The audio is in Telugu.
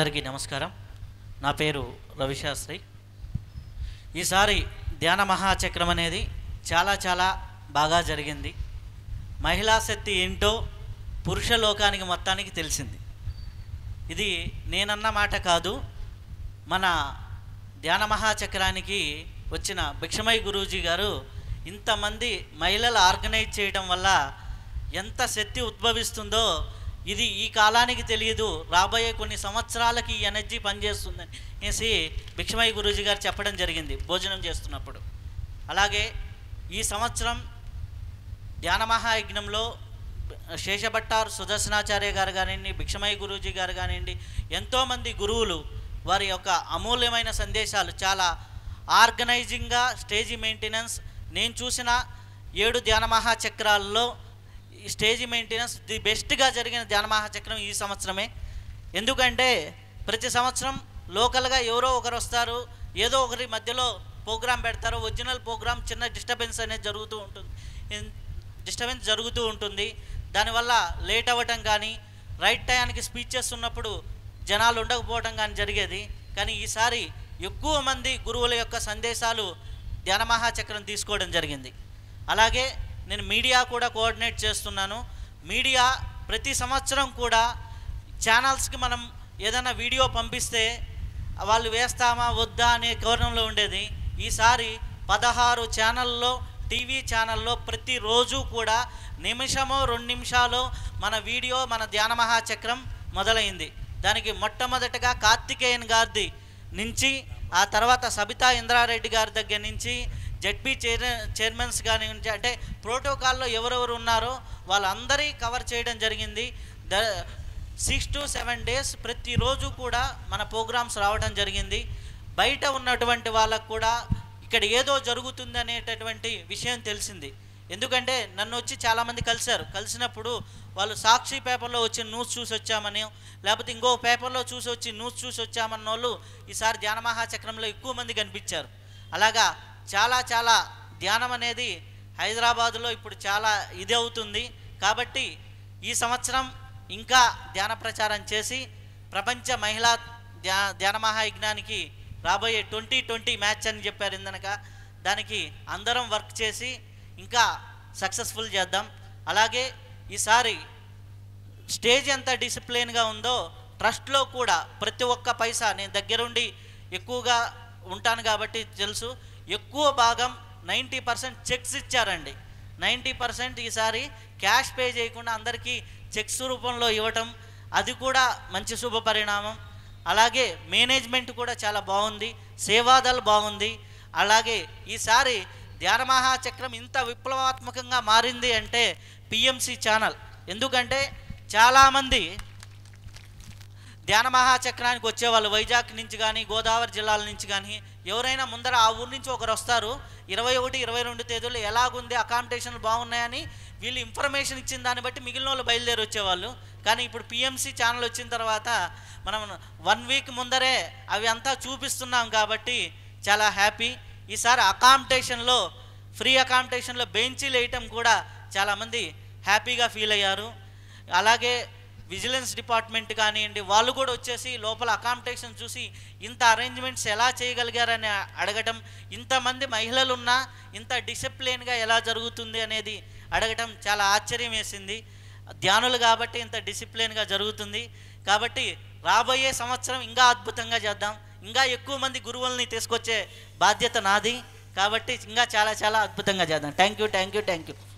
అందరికీ నమస్కారం నా పేరు రవిశాస్త్రి ఈసారి ధ్యాన మహాచక్రం అనేది చాలా చాలా బాగా జరిగింది మహిళా శక్తి ఏంటో పురుష లోకానికి మొత్తానికి తెలిసింది ఇది నేనన్న మాట కాదు మన ధ్యాన మహాచక్రానికి వచ్చిన భిక్షమయ్య గురూజీ గారు ఇంతమంది మహిళలు ఆర్గనైజ్ చేయడం వల్ల ఎంత శక్తి ఉద్భవిస్తుందో ఇది ఈ కాలానికి తెలియదు రాబోయే కొన్ని సంవత్సరాలకి ఈ ఎనర్జీ పనిచేస్తుందని అనేసి భిక్షమయ్య గురూజీ గారు చెప్పడం జరిగింది భోజనం చేస్తున్నప్పుడు అలాగే ఈ సంవత్సరం ధ్యాన మహాయజ్ఞంలో శేషభట్టారు సుదర్శనాచార్య గారు కానివ్వండి భిక్షమయ్య గురూజీ గారు కానివ్వండి ఎంతోమంది గురువులు వారి యొక్క అమూల్యమైన సందేశాలు చాలా ఆర్గనైజింగ్గా స్టేజీ మెయింటెనెన్స్ నేను చూసిన ఏడు ధ్యాన మహాచక్రాల్లో ఈ స్టేజీ మెయింటెనెన్స్ ది బెస్ట్గా జరిగిన ధ్యాన మహాచక్రం ఈ సంవత్సరమే ఎందుకంటే ప్రతి సంవత్సరం లోకల్గా ఎవరో ఒకరు వస్తారు ఏదో ఒకరి మధ్యలో ప్రోగ్రామ్ పెడతారు ఒరిజినల్ ప్రోగ్రామ్ చిన్న డిస్టర్బెన్స్ అనేది జరుగుతూ ఉంటుంది డిస్టర్బెన్స్ జరుగుతూ ఉంటుంది దానివల్ల లేట్ అవ్వటం కానీ రైట్ టయానికి స్పీచెస్ ఉన్నప్పుడు జనాలు ఉండకపోవటం కానీ జరిగేది కానీ ఈసారి ఎక్కువ మంది గురువుల యొక్క సందేశాలు ధ్యాన మహాచక్రం తీసుకోవడం జరిగింది అలాగే నేను మీడియా కూడా కోఆర్డినేట్ చేస్తున్నాను మీడియా ప్రతి సంవత్సరం కూడా ఛానల్స్కి మనం ఏదైనా వీడియో పంపిస్తే వాళ్ళు వేస్తామా వద్దా అనే గౌరవంలో ఉండేది ఈసారి పదహారు ఛానల్లో టీవీ ఛానల్లో ప్రతిరోజు కూడా నిమిషమో రెండు నిమిషాలు మన వీడియో మన ధ్యాన మహాచక్రం మొదలైంది దానికి మొట్టమొదటగా కార్తికేయన్ గారిది నుంచి ఆ తర్వాత సబితా ఇంద్రారెడ్డి గారి దగ్గర నుంచి జడ్పీ చైర్ చైర్మన్స్ కానీ అంటే ప్రోటోకాల్లో ఎవరెవరు ఉన్నారో వాళ్ళందరి కవర్ చేయడం జరిగింది the six to seven days ప్రతిరోజు కూడా మన ప్రోగ్రామ్స్ రావడం జరిగింది బయట ఉన్నటువంటి వాళ్ళకు కూడా ఇక్కడ ఏదో జరుగుతుంది అనేటటువంటి విషయం తెలిసింది ఎందుకంటే నన్ను వచ్చి చాలామంది కలిశారు కలిసినప్పుడు వాళ్ళు సాక్షి పేపర్లో వచ్చి న్యూస్ చూసి వచ్చామని లేకపోతే ఇంకో పేపర్లో చూసి వచ్చి న్యూస్ చూసి వచ్చామన్న వాళ్ళు ఈసారి ధ్యాన మహాచక్రంలో ఎక్కువ మంది కనిపించారు అలాగా చాలా చాలా ధ్యానం అనేది హైదరాబాదులో ఇప్పుడు చాలా ఇది అవుతుంది కాబట్టి ఈ సంవత్సరం ఇంకా ధ్యాన ప్రచారం చేసి ప్రపంచ మహిళా ధ్యా ధ్యాన మహాయజ్ఞానికి రాబోయే ట్వంటీ ట్వంటీ మ్యాచ్ అని చెప్పారు ఇందనక దానికి అందరం వర్క్ చేసి ఇంకా సక్సెస్ఫుల్ చేద్దాం అలాగే ఈసారి స్టేజ్ ఎంత డిసిప్లిన్గా ఉందో ట్రస్ట్లో కూడా ప్రతి ఒక్క పైసా నేను దగ్గరుండి ఎక్కువగా ఉంటాను కాబట్టి తెలుసు ఎక్కువ భాగం నైంటీ పర్సెంట్ చెక్స్ ఇచ్చారండి నైంటీ పర్సెంట్ ఈసారి క్యాష్ పే చేయకుండా అందరికీ చెక్స్ రూపంలో ఇవ్వటం అది కూడా మంచి శుభ పరిణామం అలాగే మేనేజ్మెంట్ కూడా చాలా బాగుంది సేవాదల్ బాగుంది అలాగే ఈసారి ధ్యాన మహాచక్రం ఇంత విప్లవాత్మకంగా మారింది అంటే పిఎంసి ఛానల్ ఎందుకంటే చాలామంది ధ్యాన మహాచక్రానికి వచ్చేవాళ్ళు వైజాగ్ నుంచి కానీ గోదావరి జిల్లాల నుంచి కానీ ఎవరైనా ముందర ఆ ఊరు నుంచి ఒకరు వస్తారు ఇరవై ఒకటి ఇరవై రెండు తేదీలు ఎలాగుంది అకామిడేషన్లు బాగున్నాయని వీళ్ళు ఇన్ఫర్మేషన్ ఇచ్చిన దాన్ని బట్టి మిగిలిన వాళ్ళు బయలుదేరి వచ్చేవాళ్ళు కానీ ఇప్పుడు పిఎంసి ఛానల్ వచ్చిన తర్వాత మనం వన్ వీక్ ముందరే అవి అంతా చూపిస్తున్నాం కాబట్టి చాలా హ్యాపీ ఈసారి అకామిడేషన్లో ఫ్రీ అకామిడేషన్లో బెంచీలు వేయటం కూడా చాలామంది హ్యాపీగా ఫీల్ అయ్యారు అలాగే విజిలెన్స్ డిపార్ట్మెంట్ కానివ్వండి వాళ్ళు కూడా వచ్చేసి లోపల అకామిడేషన్ చూసి ఇంత అరేంజ్మెంట్స్ ఎలా చేయగలిగారని అడగటం ఇంతమంది మహిళలు ఉన్నా ఇంత డిసిప్లిన్గా ఎలా జరుగుతుంది అనేది అడగటం చాలా ఆశ్చర్యం వేసింది ధ్యానులు కాబట్టి ఇంత డిసిప్లిన్గా జరుగుతుంది కాబట్టి రాబోయే సంవత్సరం ఇంకా అద్భుతంగా చేద్దాం ఇంకా ఎక్కువ మంది గురువుల్ని తీసుకొచ్చే బాధ్యత నాది కాబట్టి ఇంకా చాలా చాలా అద్భుతంగా చేద్దాం thank you thank you thank you